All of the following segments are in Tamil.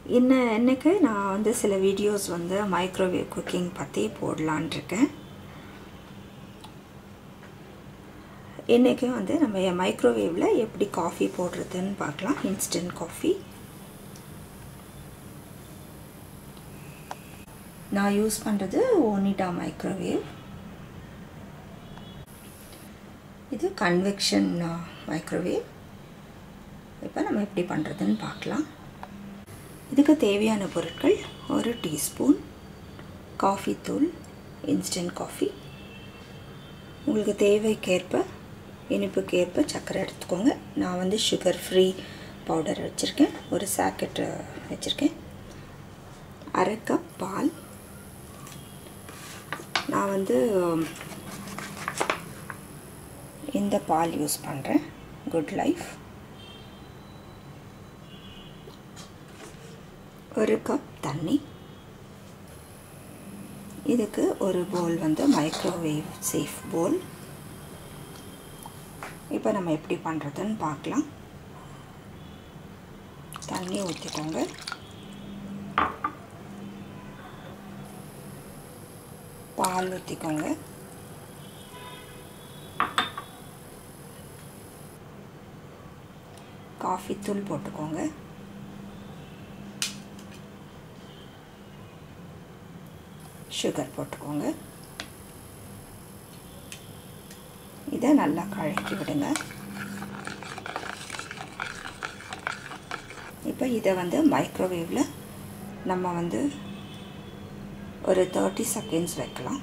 இன்ன இன்னைக்கு நான் வந்து சில வீடியோஸ் வந்து மைக்ரோவேவ் குக்கிங் பற்றி போடலான் இருக்கேன் இன்றைக்கி வந்து நம்ம மைக்ரோவேவில் எப்படி காஃபி போடுறதுன்னு பார்க்கலாம் இன்ஸ்டன்ட் காஃபி நான் யூஸ் பண்ணுறது ஓனிடா மைக்ரோவேவ் இது கன்வெக்ஷன் மைக்ரோவேவ் இப்போ நம்ம எப்படி பண்ணுறதுன்னு பார்க்கலாம் இதுக்கு தேவையான பொருட்கள் ஒரு டீஸ்பூன் காஃபி தூள் இன்ஸ்டன்ட் காஃபி உங்களுக்கு தேவைக்கேற்ப இனிப்புக்கேற்ப சர்க்கரை எடுத்துக்கோங்க நான் வந்து சுகர் ஃப்ரீ பவுடர் வச்சுருக்கேன் ஒரு சாக்கெட்டு வச்சுருக்கேன் அரை கப் பால் நான் வந்து இந்த பால் யூஸ் பண்ணுறேன் குட் லைஃப் ஒரு கப் தண்ணி இதுக்கு ஒரு போல் வந்து மைக்ரோவேவ் சேஃப் போல் இப்போ நம்ம எப்படி பண்ணுறதுன்னு பார்க்கலாம் தண்ணி ஊற்றிக்கோங்க பால் ஊற்றிக்கோங்க காஃபி தூள் போட்டுக்கோங்க சுகர் போட்டுக்கோங்க இதை நல்லா கழக்கி விடுங்க இப்போ இதை வந்து மைக்ரோவேவில் நம்ம வந்து ஒரு தேர்ட்டி செகண்ட்ஸ் வைக்கலாம்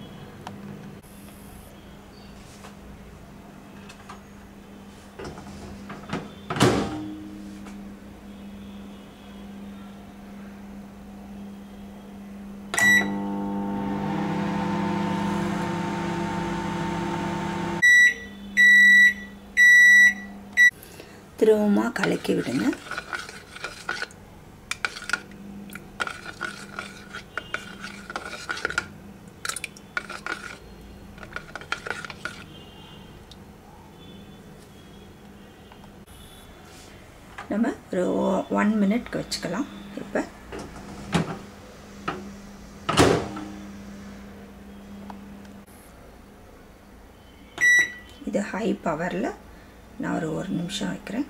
திரும்பமாக கலக்கி விடுங்க நம்ம ஒரு ஒன் மினிட்க்கு வச்சுக்கலாம் இப்போ இது ஹை பவரில் நான் ஒரு ஒரு நிமிஷம் வைக்கிறேன்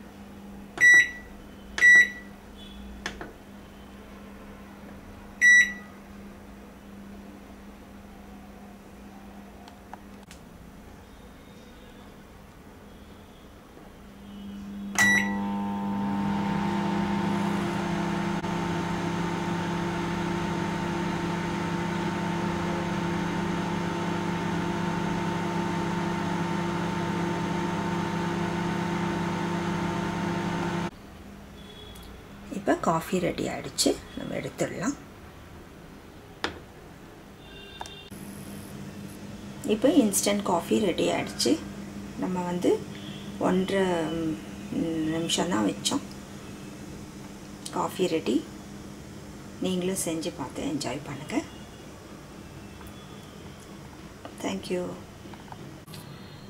இப்போ காஃபி ரெடி ஆகிடுச்சு நம்ம எடுத்துடலாம் இப்போ இன்ஸ்டன்ட் காஃபி ரெடி ஆகிடுச்சு நம்ம வந்து ஒன்றரை நிமிஷம் தான் வச்சோம் காஃபி ரெடி நீங்களும் செஞ்சு பார்த்து என்ஜாய் பண்ணுங்கள் தேங்க்யூ